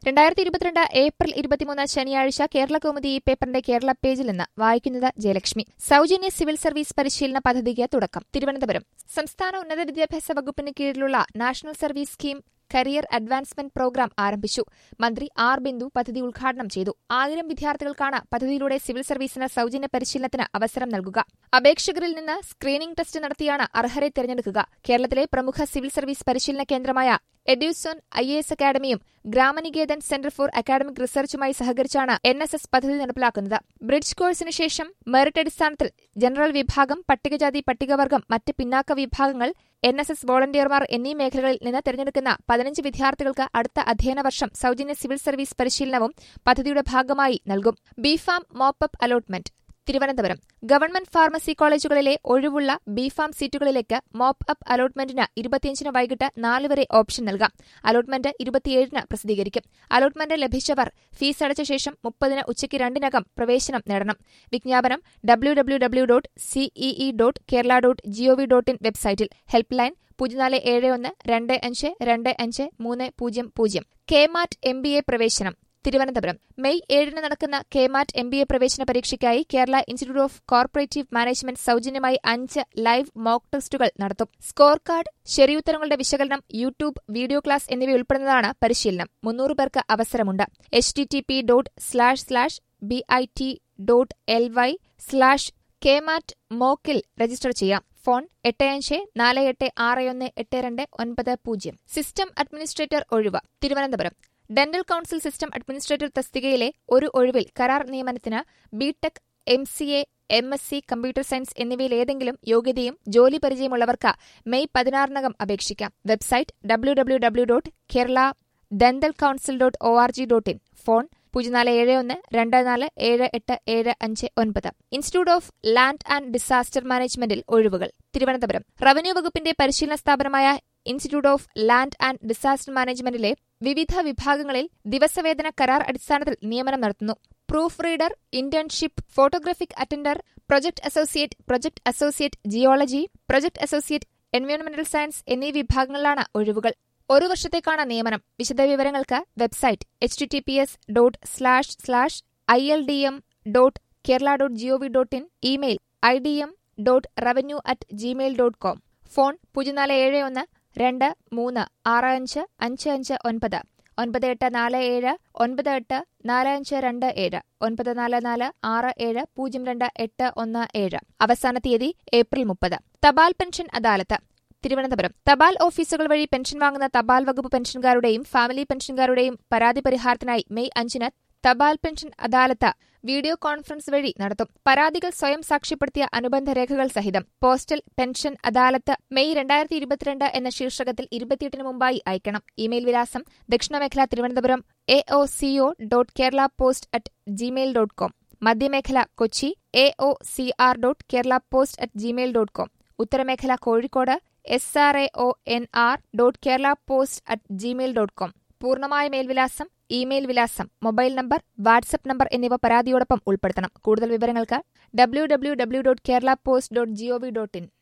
രണ്ടായിരത്തി ഇരുപത്തിരണ്ട് ഏപ്രിൽ ഇരുപത്തിമൂന്ന് ശനിയാഴ്ച കേരള കൗമുദി ഈ പേപ്പറിന്റെ കേരള പേജിൽ നിന്ന് വായിക്കുന്നത് ജയലക്ഷ്മി സൌജന്യ സിവിൽ സർവീസ് പരിശീലന പദ്ധതിക്ക് തുടക്കം തിരുവനന്തപുരം സംസ്ഥാന ഉന്നത വിദ്യാഭ്യാസ വകുപ്പിന് കീഴിലുള്ള national service scheme career advancement programme ആരംഭിച്ചു മന്ത്രി ആർ ബിന്ദു പദ്ധതി ഉദ്ഘാടനം ചെയ്തു ആയിരം വിദ്യാർത്ഥികൾക്കാണ് പദ്ധതിയിലൂടെ സിവിൽ സർവീസിന് സൌജന്യ പരിശീലനത്തിന് അവസരം നൽകുക അപേക്ഷകരിൽ നിന്ന് സ്ക്രീനിംഗ് ടെസ്റ്റ് നടത്തിയാണ് അർഹരെ തിരഞ്ഞെടുക്കുക കേരളത്തിലെ പ്രമുഖ സിവിൽ സർവീസ് പരിശീലന കേന്ദ്രമായ എഡ്യൂസോൺ ഐ എ എസ് അക്കാദമിയും ഗ്രാമനികേതൻ സെന്റർ ഫോർ അക്കാദമിക് റിസർച്ചുമായി സഹകരിച്ചാണ് എൻ എസ് എസ് പദ്ധതി നടപ്പിലാക്കുന്നത് ബ്രിഡ്ജ് കോഴ്സിന് ശേഷം മെറിറ്റ് അടിസ്ഥാനത്തിൽ ജനറൽ വിഭാഗം പട്ടികജാതി പട്ടികവർഗം മറ്റ് പിന്നാക്ക വിഭാഗങ്ങൾ എൻ എസ് എസ് വോളണ്ടിയർമാർ എന്നീ മേഖലകളിൽ നിന്ന് തിരഞ്ഞെടുക്കുന്ന പതിനഞ്ച് വിദ്യാർത്ഥികൾക്ക് അടുത്ത അധ്യയന വർഷം സൌജന്യ സിവിൽ സർവീസ് പരിശീലനവും പദ്ധതിയുടെ ഭാഗമായി നൽകും B Pharm mop up allotment Thiruvananthapuram government pharmacy കോളേജുകളിലെ ഒഴിവുള്ള ബിഫാം സീറ്റുകളിലേക്ക് മോപ്പ് അപ്പ് അലോട്ട്മെന്റിന് ഇരുപത്തിയഞ്ചിന് വൈകിട്ട് നാല് വരെ ഓപ്ഷൻ നൽകാം അലോട്ട്മെന്റ് ഇരുപത്തിയേഴിന് പ്രസിദ്ധീകരിക്കും അലോട്ട്മെന്റ് ലഭിച്ചവർ ഫീസ് അടച്ച ശേഷം മുപ്പതിന് ഉച്ചയ്ക്ക് രണ്ടിനകം പ്രവേശനം നേടണം വിജ്ഞാപനം W W W dot CEE dot Kerala dot G O V dot in വെബ്സൈറ്റിൽ ഹെൽപ്പ് ലൈൻ പൂജ്യം നാല് ഏഴ് ഒന്ന് രണ്ട് അഞ്ച് രണ്ട് അഞ്ച് മൂന്ന് പൂജ്യം പൂജ്യം K MAT M B A പ്രവേശനം തിരുവനന്തപുരം മെയ് ഏഴിന് നടക്കുന്ന കെമാറ്റ് എം ബി എ പ്രവേശന പരീക്ഷയ്ക്കായി Kerala institute of corporative management സൌജന്യമായി അഞ്ച് ലൈവ് മോക്ക് ടെസ്റ്റുകൾ നടത്തും സ്കോർ കാർഡ് ശരിയുത്തരങ്ങളുടെ വിശകലനം യൂട്യൂബ് വീഡിയോ ക്ലാസ് എന്നിവ ഉൾപ്പെടുന്നതാണ് പരിശീലനം മുന്നൂറ് പേർക്ക് അവസരമുണ്ട് H T T P dot slash slash B I T dot L Y slash KMAT മോക്കിൽ രജിസ്റ്റർ ചെയ്യാം ഫോൺ എട്ട് അഞ്ച് നാല് എട്ട് ആറ് ഒന്ന് എട്ട് രണ്ട് ഒൻപത് പൂജ്യം സിസ്റ്റം അഡ്മിനിസ്ട്രേറ്റർ ഒഴിവ് Thiruvananthapuram dental council system administrator തസ്തികയിലെ ഒരു ഒഴിവിൽ കരാർ നിയമനത്തിന് B Tech M C A M S C computer science എന്നിവയിൽ ഏതെങ്കിലും യോഗ്യതയും ജോലി പരിചയമുള്ളവർക്ക് മെയ് പതിനാറിനകം അപേക്ഷിക്കാം website W W W dot Kerala dental council dot O R G dot in phone പൂജ്യം നാല് ഏഴ് ഒന്ന് രണ്ട് നാല് ഏഴ് എട്ട് ഏഴ് അഞ്ച് ഒൻപത് institute of land and disaster മാനേജ്മെന്റിൽ ഒഴിവുകൾ തിരുവനന്തപുരം റവന്യൂ വകുപ്പിന്റെ പരിശീലന സ്ഥാപനമായ institute of land and disaster മാനേജ്മെന്റിലെ വിവിധ വിഭാഗങ്ങളിൽ ദിവസവേതന കരാർ അടിസ്ഥാനത്തിൽ നിയമനം നടത്തുന്നു proof reader internship photographic attender project associate project associate geology project associate എൻവയോൺമെന്റൽ സയൻസ് എന്നീ വിഭാഗങ്ങളിലാണ് ഒഴിവുകൾ ഒരു വർഷത്തേക്കാണ് നിയമനം വിശദവിവരങ്ങൾക്ക് website H T T P S dot slash slash I L D M dot Kerala dot G O V dot in email I D M dot revenue at Gmail dot com phone പൂജ്യം നാല് ഏഴ് ഒന്ന് രണ്ട് മൂന്ന് ആറ് അഞ്ച് അഞ്ച് അഞ്ച് ഒൻപത് ഒൻപത് എട്ട് നാല് ഏഴ് ഒൻപത് എട്ട് നാല് അഞ്ച് രണ്ട് ഏഴ് ഒൻപത് നാല് നാല് ആറ് ഏഴ് പൂജ്യം രണ്ട് എട്ട് ഒന്ന് ഏഴ് അവസാന തീയതി ഏപ്രിൽ മുപ്പത് തപാൽ പെൻഷൻ അദാലത്ത് തിരുവനന്തപുരം തപാൽ ഓഫീസുകൾ വഴി പെൻഷൻ വാങ്ങുന്ന തപാൽ വകുപ്പ് പെൻഷൻകാരുടെയും ഫാമിലി പെൻഷൻകാരുടെയും പരാതി പരിഹാരത്തിനായി മെയ് അഞ്ചിന് തപാൽ പെൻഷൻ അദാലത്ത് വീഡിയോ കോൺഫറൻസ് വഴി നടത്തും പരാതികൾ സ്വയം സാക്ഷ്യപ്പെടുത്തിയ അനുബന്ധ രേഖകൾ സഹിതം പോസ്റ്റൽ പെൻഷൻ അദാലത്ത് മെയ് രണ്ടായിരത്തി ഇരുപത്തിരണ്ട് എന്ന ശീർഷകത്തിൽ ഇരുപത്തിയെട്ടിന് മുമ്പായി അയക്കണം ഇമെയിൽ വിലാസം ദക്ഷിണമേഖല Thiruvananthapuram A O C O dot Kerala post at Gmail dot com മധ്യമേഖല Kochi A O C R dot Kerala post at Gmail dot com ഉത്തരമേഖല Kozhikode S R A O N R dot Kerala post at Gmail dot com പൂർണ്ണമായ മേൽവിലാസം email വിലാസം mobile number WhatsApp number എന്നിവ പരാതിയോടൊപ്പം ഉൾപ്പെടുത്തണം കൂടുതൽ വിവരങ്ങൾക്ക് W W W dot Kerala post dot G O V dot in